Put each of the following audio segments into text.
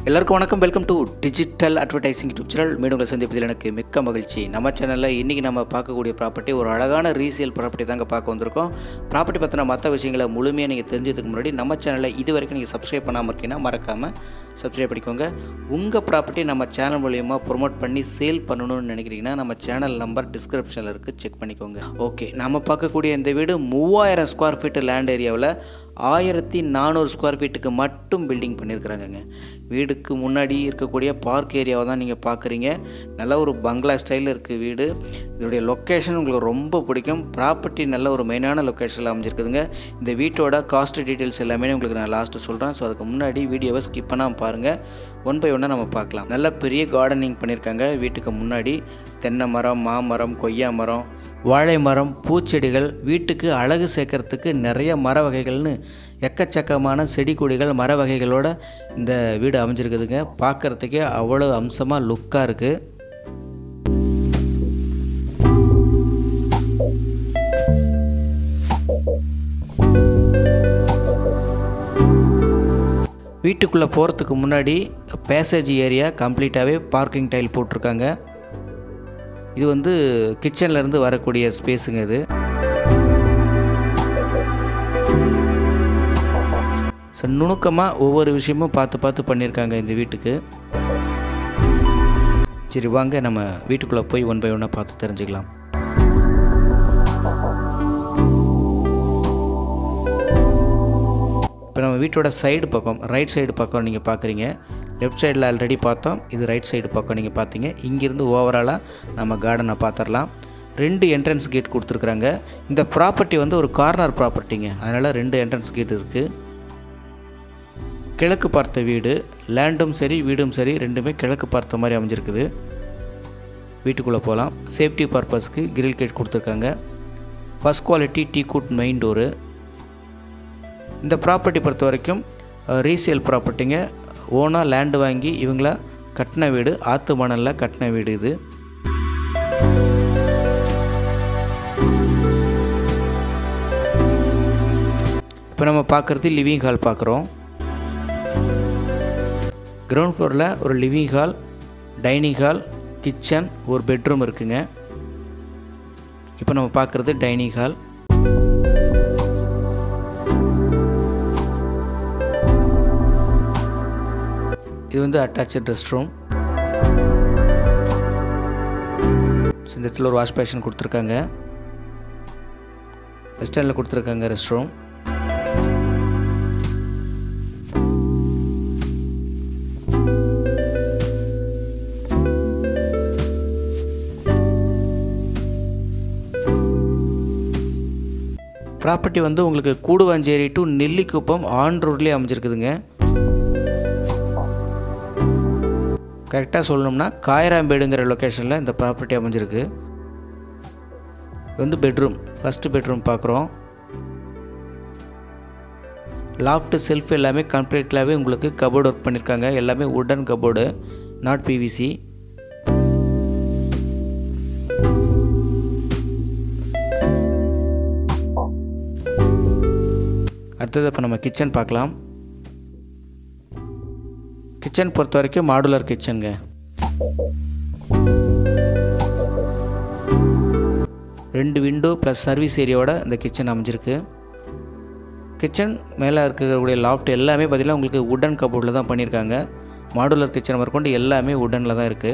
எல்லாருக்கும் வணக்கம் welcome to digital advertising YouTube channel மீண்டும் உங்களை சந்திப்பதில் எனக்கு மிக்க மகிழ்ச்சி நம்ம சேனலில் இன்றைக்கி நம்ம பார்க்கக்கூடிய ப்ராப்பர்ட்டி ஒரு அழகான ரீசேல் ப்ராப்பர்ட்டி தாங்க பார்க்க வந்திருக்கோம் ப்ராப்பர்ட்டி பற்றின மற்ற விஷயங்களை முழுமையாக நீங்கள் தெரிஞ்சதுக்கு முன்னாடி நம்ம சேனலில் இது வரைக்கும் நீங்கள் சப்ஸ்கிரைப் பண்ணாமல் இருக்கீங்கன்னா மறக்காமல் சப்ஸ்கிரைப் பண்ணிக்கோங்க உங்கள் ப்ராப்பர்ட்டி நம்ம சேனல் மூலியமாக ப்ரொமோட் பண்ணி சேல் பண்ணணும்னு நினைக்கிறீங்கன்னா நம்ம சேனல் நம்பர் டிஸ்கிரிப்ஷனில் இருக்குது செக் பண்ணிக்கோங்க ஓகே நம்ம பார்க்கக்கூடிய இந்த வீடு மூவாயிரம் ஸ்கொயர் ஃபீட்டு லேண்ட் ஏரியாவில் ஆயிரத்தி நானூறு ஸ்கொயர் ஃபீட்டுக்கு மட்டும் பில்டிங் பண்ணியிருக்கிறாங்கங்க வீடுக்கு முன்னாடி இருக்கக்கூடிய பார்க் ஏரியாவை தான் நீங்கள் பார்க்குறீங்க நல்ல ஒரு பங்களா ஸ்டைலில் இருக்குது வீடு இதோடைய லொக்கேஷன் உங்களுக்கு ரொம்ப பிடிக்கும் ப்ராப்பர்ட்டி நல்ல ஒரு மெயினான லொக்கேஷனில் அமைஞ்சிருக்குதுங்க இந்த வீட்டோட காஸ்ட் டீட்டெயில்ஸ் எல்லாமே உங்களுக்கு நான் லாஸ்ட்டு சொல்கிறேன் ஸோ அதுக்கு முன்னாடி வீடியோவை ஸ்கிப் பண்ணாமல் பாருங்கள் ஒன் பை ஒன்னாக நம்ம பார்க்கலாம் நல்ல பெரிய கார்டனிங் பண்ணியிருக்காங்க வீட்டுக்கு முன்னாடி தென்னை மரம் மாமரம் கொய்யா மரம் வாழை மரம் பூச்செடிகள் வீட்டுக்கு அழகு சேர்க்கறதுக்கு நிறைய மர வகைகள்னு எக்கச்சக்கமான செடி கொடிகள் மர வகைகளோட இந்த வீடு அமைஞ்சிருக்குதுங்க பார்க்குறதுக்கே அவ்வளோ அம்சமாக லுக்காக இருக்குது வீட்டுக்குள்ளே போகிறதுக்கு முன்னாடி பேசேஜ் ஏரியா கம்ப்ளீட்டாகவே பார்க்கிங் டைல் போட்டிருக்காங்க இது வந்து கிச்சன்லேருந்து வரக்கூடிய ஸ்பேஸுங்க இது ஸோ நுணுக்கமாக ஒவ்வொரு விஷயமும் பார்த்து பார்த்து பண்ணியிருக்காங்க இந்த வீட்டுக்கு சரி வாங்க நம்ம வீட்டுக்குள்ளே போய் ஒன் பை ஒன்னாக பார்த்து தெரிஞ்சுக்கலாம் இப்போ நம்ம வீட்டோட சைடு பக்கம் ரைட் சைடு பக்கம் நீங்கள் பார்க்குறீங்க லெஃப்ட் சைடில் ஆல்ரெடி பார்த்தோம் இது ரைட் சைடு பக்கம் நீங்கள் பார்த்தீங்க இங்கேருந்து ஓவராலாக நம்ம கார்டனை பார்த்துடலாம் ரெண்டு என்ட்ரன்ஸ் கேட் கொடுத்துருக்குறாங்க இந்த ப்ராப்பர்ட்டி வந்து ஒரு கார்னர் ப்ராப்பர்ட்டிங்க அதனால் ரெண்டு என்ட்ரன்ஸ் கேட் இருக்குது கிழக்கு பார்த்த வீடு லேண்டும் சரி வீடும் சரி ரெண்டுமே கிழக்கு பார்த்த மாதிரி அமைஞ்சிருக்குது வீட்டுக்குள்ளே போகலாம் சேஃப்டி பர்பஸ்க்கு கிரில் கேட் கொடுத்துருக்காங்க first quality teak wood main door இந்த ப்ராப்பர்ட்டி பொறுத்த வரைக்கும் ரீசேல் ப்ராப்பர்ட்டிங்க ஓனாக லேண்டு வாங்கி இவங்கள கட்டின வீடு ஆற்று மணலில் கட்டின வீடு இது இப்போ நம்ம பார்க்குறது லிவிங் ஹால் பார்க்குறோம் கிரவுண்ட் ஃப்ளோரில் ஒரு living hall dining hall kitchen ஒரு பெட்ரூம் இருக்குங்க இப்போ நம்ம பார்க்குறது டைனிங் ஹால் இது வந்து அட்டாச்சு ரெஸ்ட் ரூம் இந்த இடத்துல ஒரு வாஷ் பேஷன் கொடுத்துருக்காங்க வெஸ்டர்னில் கொடுத்துருக்காங்க ரெஸ்ட் ரூம் ப்ராப்பர்ட்டி வந்து உங்களுக்கு கூடுவாஞ்சேரி டு நெல்லிக்குப்பம் ஆன் ரோட்லேயே அமைஞ்சிருக்குதுங்க கரெக்டாக சொல்லணும்னா காயராம்பேடுங்கிற லொக்கேஷனில் இந்த ப்ராப்பர்ட்டி அமைஞ்சிருக்கு இது வந்து பெட்ரூம் ஃபஸ்ட்டு பெட்ரூம் பார்க்குறோம் லாஃப்ட் செல்ஃப் எல்லாமே கம்ப்ளீட்லாகவே உங்களுக்கு கபோர்டு ஒர்க் பண்ணியிருக்காங்க எல்லாமே உடன் கபோர்டு நாட் பிவிசி அடுத்தது இப்போ நம்ம கிச்சன் பார்க்கலாம் கிச்சன் பொறுத்த வரைக்கும் மாடுலர் கிச்சனுங்க ரெண்டு விண்டோ ப்ளஸ் சர்வீஸ் ஏரியாவோட இந்த கிச்சன் அமைஞ்சிருக்கு கிச்சன் மேலே இருக்கக்கூடிய லாஃப்ட் எல்லாமே பார்த்திங்கன்னா உங்களுக்கு உடன் கபோர்டில் தான் பண்ணியிருக்காங்க மாடுலர் கிச்சன் முதற்கொண்டு எல்லாமே உடனில் தான் இருக்குது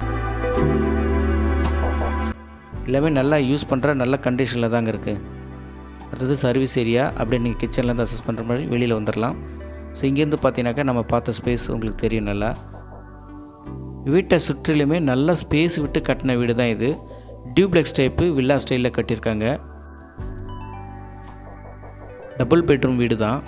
எல்லாமே நல்லா யூஸ் பண்ணுற நல்ல கண்டிஷனில் தாங்க இருக்குது அடுத்தது சர்வீஸ் ஏரியா அப்படியே நீங்கள் கிச்சன்லேருந்து அசஸ் பண்ணுற மாதிரி வெளியில் வந்துடலாம் ஸோ இங்கேருந்து பார்த்தீங்கன்னாக்கா நம்ம பார்த்த ஸ்பேஸ் உங்களுக்கு தெரியும் நல்லா வீட்டை சுற்றிலுமே நல்ல ஸ்பேஸ் விட்டு கட்டின வீடு தான் இது டியூப்ளெக்ஸ் டைப்பு வில்லா ஸ்டைலில் கட்டியிருக்காங்க டபுள் பெட்ரூம் வீடு தான்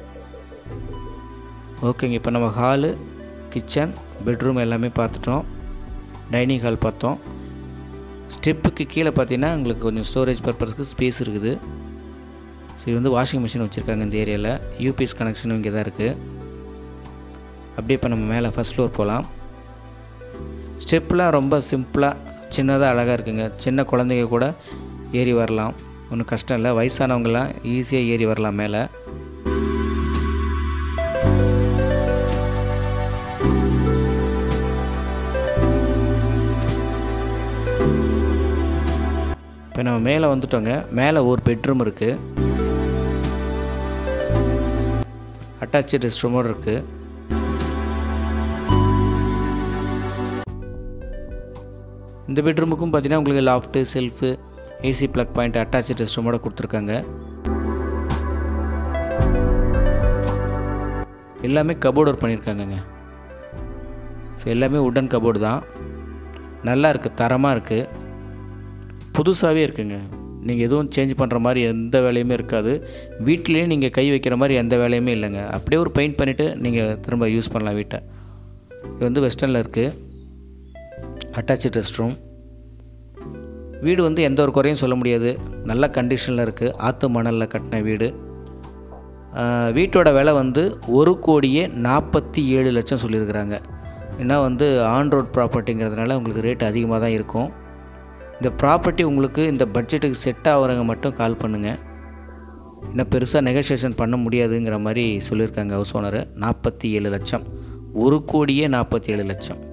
ஓகேங்க இப்போ நம்ம ஹாலு கிச்சன் பெட்ரூம் எல்லாமே பார்த்துட்டோம் டைனிங் ஹால் பார்த்தோம் ஸ்டெப்புக்கு கீழே பார்த்தீங்கன்னா உங்களுக்கு கொஞ்சம் ஸ்டோரேஜ் பர்பஸ்க்கு ஸ்பேஸ் இருக்குது ஸோ இது வந்து வாஷிங் மிஷின் வச்சுருக்காங்க இந்த ஏரியாவில் யூபிஎஸ் கனெக்ஷனும் இங்கே தான் இருக்குது அப்படியே இப்போ நம்ம மேலே ஃபஸ்ட் ஃப்ளோர் போகலாம் ஸ்டெப்லாம் ரொம்ப சிம்பிளாக சின்னதாக அழகாக இருக்குங்க சின்ன குழந்தைங்க கூட ஏறி வரலாம் ஒன்றும் கஷ்டம் இல்லை வயசானவங்களாம் ஈஸியாக ஏறி வரலாம் மேலே இப்போ நம்ம மேலே வந்துட்டோங்க மேலே ஒரு பெட்ரூம் இருக்குது அட்டாச்சு ரெஸ்ட் ரூமோடு இருக்குது இந்த பெட்ரூமுக்கும் பார்த்தீங்கன்னா உங்களுக்கு loft shelf AC plug point attach rest ரூமோட கொடுத்துருக்காங்க எல்லாமே கபோர்டு ஒர்க் பண்ணியிருக்காங்கங்க ஸோ எல்லாமே உடன் கபோர்டு தான் நல்லா இருக்குது தரமாக இருக்குது புதுசாகவே இருக்குங்க நீங்கள் எதுவும் சேஞ்ச் பண்ணுற மாதிரி எந்த வேலையுமே இருக்காது வீட்டிலேயே நீங்கள் கை வைக்கிற மாதிரி எந்த வேலையுமே இல்லைங்க அப்படியே ஒரு பெயிண்ட் பண்ணிவிட்டு நீங்கள் திரும்ப யூஸ் பண்ணலாம் வீட்டை இது வந்து வெஸ்டர்னில் இருக்குது அட்டாச்சு ரெஸ்ட் ரூம் வீடு வந்து எந்த ஒரு குறையும் சொல்ல முடியாது நல்ல கண்டிஷனில் இருக்குது ஆற்று மணலில் கட்டின வீடு ஆஹ் வீட்டோட விலை வந்து ஒரு கோடியே நாற்பத்தி ஏழு லட்சம் சொல்லியிருக்கிறாங்க ஏன்னா வந்து ஆன் ரோட் ப்ராப்பர்ட்டிங்கிறதுனால உங்களுக்கு ரேட் அதிகமாக தான் இருக்கும் இந்த ப்ராப்பர்ட்டி உங்களுக்கு இந்த பட்ஜெட்டுக்கு செட் ஆகிறவங்க மட்டும் கால் பண்ணுங்கள் இன்னும் பெருசாக நெகோசியேஷன் பண்ண முடியாதுங்கிற மாதிரி சொல்லியிருக்காங்க ஹவுஸ் ஓனரு நாற்பத்தி ஏழு லட்சம் ஒரு கோடியே நாற்பத்தி ஏழு லட்சம்